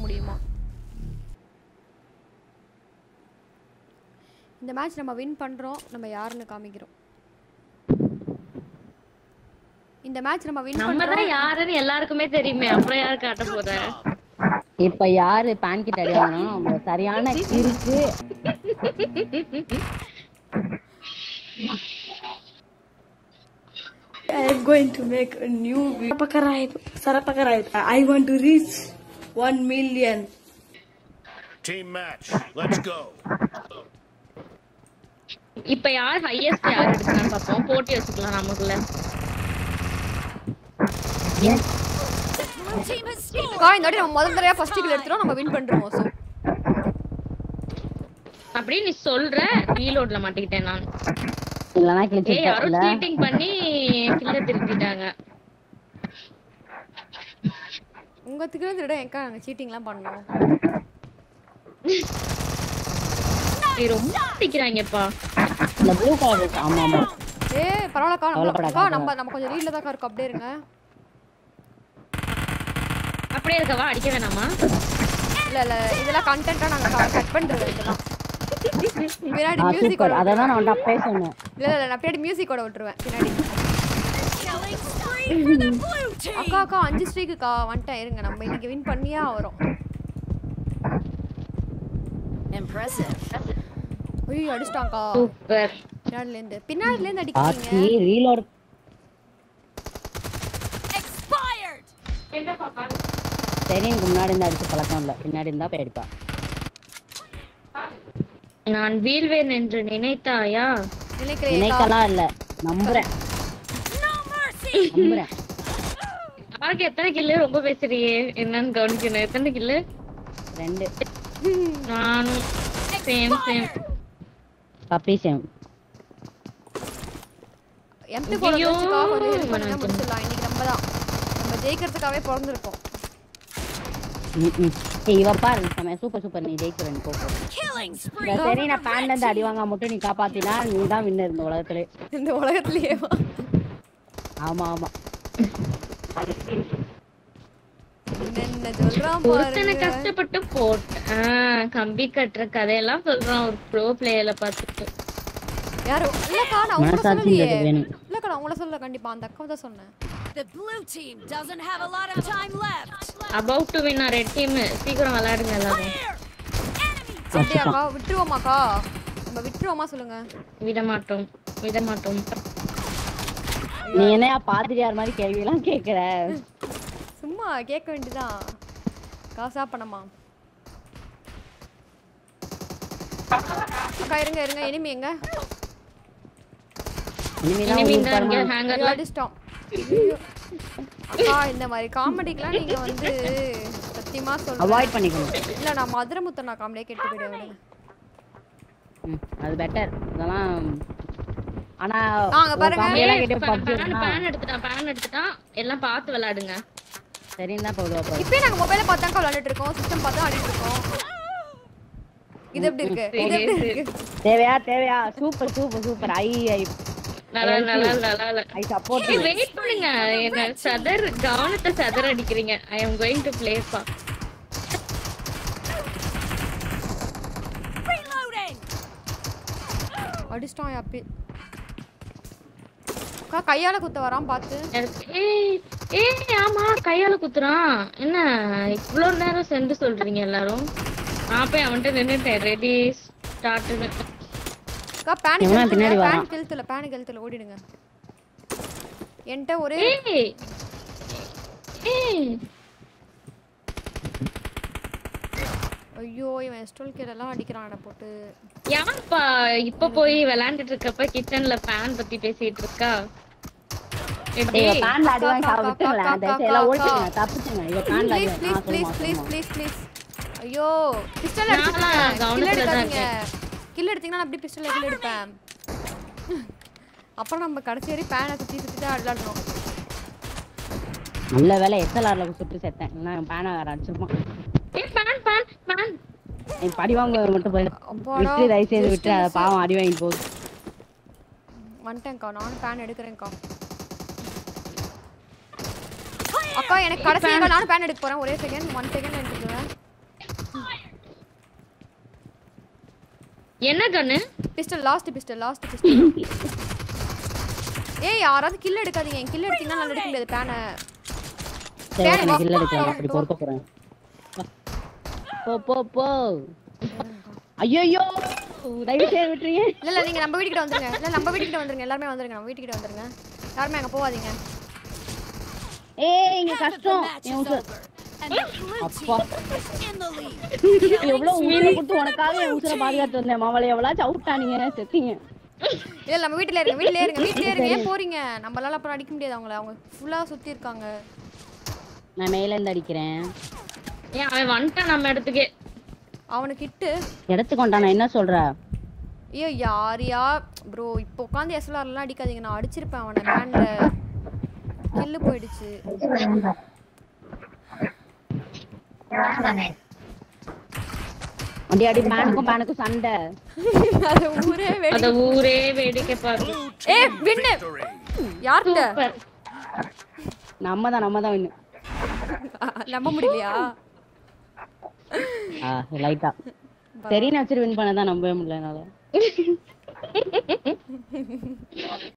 முடியுமா இந்த மேட்ச் நம்ம வின் பண்றோம் நம்ம யாருன்னு காமிக்கிறோம் இந்த மேட்ச் நம்ம வின் நம்ம பண்றோம் தான் யாருன்னு எல்லாருக்குமே தெரியுமே அப்புறம் யாரு காட்ட போற இப்ப யாரு பான்கிட் அடி வாங்கணும் நம்ம சரியான இருக்கு I am going to make a new video. Sarapakarai, Sarapakarai. I want to reach 1 million. Team match. Let's go. இப்ப யார் ஹையஸ்ட் யார் எடுக்கிறான்னு பார்ப்போம் போட்டி வச்சுக்கலாம் நமக்குள்ள அக்கா இந்த வாட்டி நம்ம முதல் தடவையா ஃபர்ஸ்ட் கில் எடுத்துறோம் நம்ம வின் பண்றோம் ஸோ அப்படின்னு நீ சொல்ற ரீலோட்ல மாட்டிக்கிட்டேன் நான் இல்லனா கிழிச்சு ஏய் யாரோ இல்ல சீட்டிங் பண்ணி கில்ல திருப்பிட்டாங்க உங்க திக்கிற திருட எக்கா நாங்க சீட்டிங்லாம் பண்ணோம் ஏய், ரொம்ப அடிக்கிறாங்கப்பா இந்த ப்ளூ கலர் ஆமா ஆமா ஏ பரவாயில்லக்கா நம்ம கவலைப்படாத, அக்கா நம்ம நம்ம கொஞ்சம் ரீல்ல தான் இருக்கோம் அப்படியே இருங்க அப்படியே இருக்கவா அடிக்க வேணாமா இல்ல இல்ல இதெல்லாம் கண்டென்ட்டா நாங்க கட் பண்றது இதெல்லாம் பின்னாடி ஆ மியூசிக் சூப்பர் அத தான் நான் உன்கிட்ட அப்பவே சொன்னேன் இல்ல இல்ல நான் பின்னாடி மியூசிக்கோட விட்டுருவேன் பின்னாடி அக்கா அக்கா அஞ்சு ஸ்ட்ரீக்குக்கா வந்துட்டேன் இருங்க நம்ம இன்னைக்கு வின் பண்ணியே வரோம் ஐயோ அடிச்சிட்டாங்கக்கா சூப்பர் பின்னாடில இருந்து பின்னாடில இருந்து ஆச்சி அடிக்கிறீங்க ரீலோட் சரி எனக்கு முன்னாடி இருந்து அடிச்சு பழக்கம் இல்ல பின்னாடி இருந்தா போய் அடிப்பா நான் வீழ்வேன் என்று நினைத்தாயா நினைக்கிறேன் நினைக்கலாம் இல்ல நம்புறேன் நம்புறேன் யாருக்கு எத்தனை கில்லு ரொம்ப பேசுறியே என்னன்னு கவனிக்கணும் எத்தனை கில்லு ரெண்டு நானும் same same puppy same empty போட ஐயோ, வச்சுக்கா கொஞ்சம் ஹெல்ப் பண்ணுங்க மனசு. முடிச்சிடலாம் இன்னைக்கு நம்ம தான் நம்ம ஜெயிக்கிறதுக்காகவே பிறந்திருக்கோம் ஏய் இவ பாரு செம சூப்பர் சூப்பர் நீ ஜெயிக்கிறேன் போ போ. இந்த சரி நான் பேன்ல இருந்து அடி வாங்க மட்டும் நீ காப்பாத்தினா நீ தான் வின்னர் இந்த உலகத்திலே இந்த உலகத்திலேயே ஆமா ஆமா என்ன சொல்றான் ஒருத்தனை பாருங்க கஷ்டப்பட்டு போட்டேன் ஆஹ், கம்பி கட்டுற கதையெல்லாம் சொல்றான் ஒரு ப்ரோ பிளேயர்ல பார்த்துட்டு யாரோ இல்லக்கா நான் உங்களை மனசாட்சி சொல்லலையே இங்க வேணும். இல்லக்கா நான் உங்களை சொல்லல கண்டிப்பா அந்த அக்காவை தான் சொன்னேன் The blue team doesn't have a lot of time left. About to win red team சீக்கிரம் விளையாடுங்க எல்லாரும் அப்படியாக்கா விட்டுருவோமாக்கா நம்ம விட்டுருவோமா சொல்லுங்க விட மாட்டோம் விட மாட்டோம் நீ என்னையா பாதிரியார் மாதிரி கேள்வி எல்லாம் கேக்குற சும்மா கேட்க வேண்டியதான் காசா பணமா அக்கா இருங்க இருங்க இனிமே எங்க இனிமேதான் இனிமே ஊருக்கு தான் இங்க வரணும். ஹேங்கர்ல அடிச்சிட்டோம் ஐயோ. அக்கா இந்த மாதிரி காமெடிக்கெல்லாம் நீங்க வந்து சத்தியமா சொல்றேன் அவாய்ட் பண்ணிக்கணும் இல்ல நான் மதுரை முத்தண்ணா காமெடியே கெட்டு போயிடுவேன் விடுங்க. ம், அது பெட்டர் இதெல்லாம் ஆனா ஆங்க பாருங்க. comedy எல்லாம் கேட்டு பேன் PUBG னா பேன் எடுத்துட்டான் பேன் எடுத்துட்டான் எல்லாம் பார்த்து விளையாடுங்க சரின்னு தான் போடுவா பாரு இப்பயே நாங்க மொபைல பார்த்தாங்க விளையாண்டுட்டு இருக்கோம் சிஸ்டம் பார்த்தா ஆடிட்டு இருக்கோம் இது எப்படி இருக்கு இது எப்படி இருக்கு தேவையா தேவையா சூப்பர் சூப்பர் சூப்பர் ஐ ஐ நல்லா நல்லா நல்லா ஐ சப்போர்ட் வெயிட் பண்ணுங்க என்ன சதர் கவனத்தை சதர் அடிக்கிறீங்க I am going to play பா Reloading. அடிச்சிட்டான் அப்பி அக்கா கையால குத்த வரான் பார்த்து ஏய் ஏய் ஆமா கையால குத்துறான் என்ன இவ்வளவு நேரம் சென்று சொல்றீங்க எல்லாரும் நான் போய் அவன்கிட்ட நின்னுட்டேன் ரெடி ஸ்டார்ட் அக்கா பேனிக் இவனா பின்னாடி வரான். பேனிக் எழுத்துல பேனிக் எழுத்துல ஓடிடுங்க என்கிட்ட ஒரே ஏய் ஏய் ஐயோ இவன் எஸ்டோல் கீழெல்லாம் அடிக்கிறான் என்னை போட்டு யாருப்பா இப்ப போய் விளையாண்டுட்டு இருக்கப்ப கிச்சன்ல ஃபேன் பத்தி பேசிட்டு இருக்கா எப்படி ஏய் பேன்ல அடி வாங்கி அக்கா, சாவ விட்டுங்களேன் அக்கா, தயவுசெய்து எல்லாம் அக்கா, ஓடிட்டுங்க அக்கா. தப்புச்சுங்க இவ பேன்ல அடி ப்ளீஸ் வாங்கி ப்ளீஸ் நான் ப்ளீஸ் சொல்லுமா ப்ளீஸ் சொல்லுமா ப்ளீஸ் ப்ளீஸ் ஐயோ பிஸ்டல் நான்லாம் எடுத்துக்கங்க கில் கவனத்துல தான் எடுக்காதீங்க கில் எடுத்தீங்கன்னா நான் அப்படியே பிஸ்டல் கில் எடுப்பேன் அப்புறம் நம்ம கடைசி வரை பேனை சுற்றி சுற்றி தான் விளாடணும் நல்ல வேலை எஸ்எல்ஆர்ல சுட்டு செத்தேன் இல்லைன்னா பேனை வேற அடிச்சிருப்பான் ஏய் ஃபேன் ஃபேன் ஃபேன் நீ படி வாங்க மட்டும் போயிடு அப்பாடா, விட்டு தயவு செய்து just விட்டு miss. பாவம் அடி வாங்கி போகுது வந்துட்டேன்க்கா நானும் பேன் எடுக்கிறேன்க்கா அக்கா எனக்கு கடைசி நானும் பேன் எடுக்க போறேன் ஒரே செகண்ட் ஒன் செகண்ட் எடுத்துக்கிறேன் என்ன கண்ணு pistol last pistol last pistol ஏய் யாராவது கில் எடுக்காதீங்க கில் எடுத்தீங்கன்னா நல்லா எடுக்க முடியாது பேனை சரி வேற எனக்கு வா. இல்ல எடுக்கலாம் அப்படி பொறுக்க போறேன் போ போ போ ஐயோ தயவு செய்து விட்டுறீங்க இல்ல இல்ல நீங்க நம்ம வீட்டுக்கிட்ட வந்துருங்க இல்ல நம்ம வீட்டுக்கிட்ட வந்துருங்க எல்லாருமே வந்துருங்க நம்ம வீட்டுக்கிட்ட வந்துருங்க யாருமே அங்க போகாதீங்க ஏய் இங்க கஷ்டம் Match என் is உசுர- over. And the blue அப்பா team is in the lead. எவ்வளவு உயிரை கொடுத்து உனக்காக என் உசுரை பாதுகாத்து வந்தேன் மாவளை எவ்வளவு அவுட்டானீங்க செத்தீங்க இல்ல நம்ம வீட்ல இருங்க வீட்ல இருங்க வீட்ல இருங்க ஏன் போறீங்க நம்மளால அப்புறம் அடிக்க முடியாது அவங்கள அவங்க ஃபுல்லா சுத்தி இருக்காங்க நான் மேல இருந்து அடிக்கிறேன் ஏன் அவன் வந்துட்டான் நம்ம இடத்துக்கே அவனுக்கு இட்டு எடுத்துக்கொண்டா நான் என்ன சொல்றேன் ஐயோ யாரியா ப்ரோ இப்போ உட்காந்து எஸ்எல்ஆர்லாம் அடிக்காதீங்க நான் அடிச்சிருப்பேன் அவனை பேண்ட்ல கில்லு போயிடுச்சு அடி அடி பேனுக்கும் பேனுக்கும் சண்டை அது ஊரே வெடி அத ஊரே வேடிக்கை பாருங்க ஏ வின்னு Victory. யார்கிட்ட சூப்பர் நம்ம தான் நம்ம தான் வின்னு நம்ப முடியலையா ஆ லைட்டா சரி நான் வச்சுட்டு வின் பண்ணதான் நம்பவே முடியல என்னால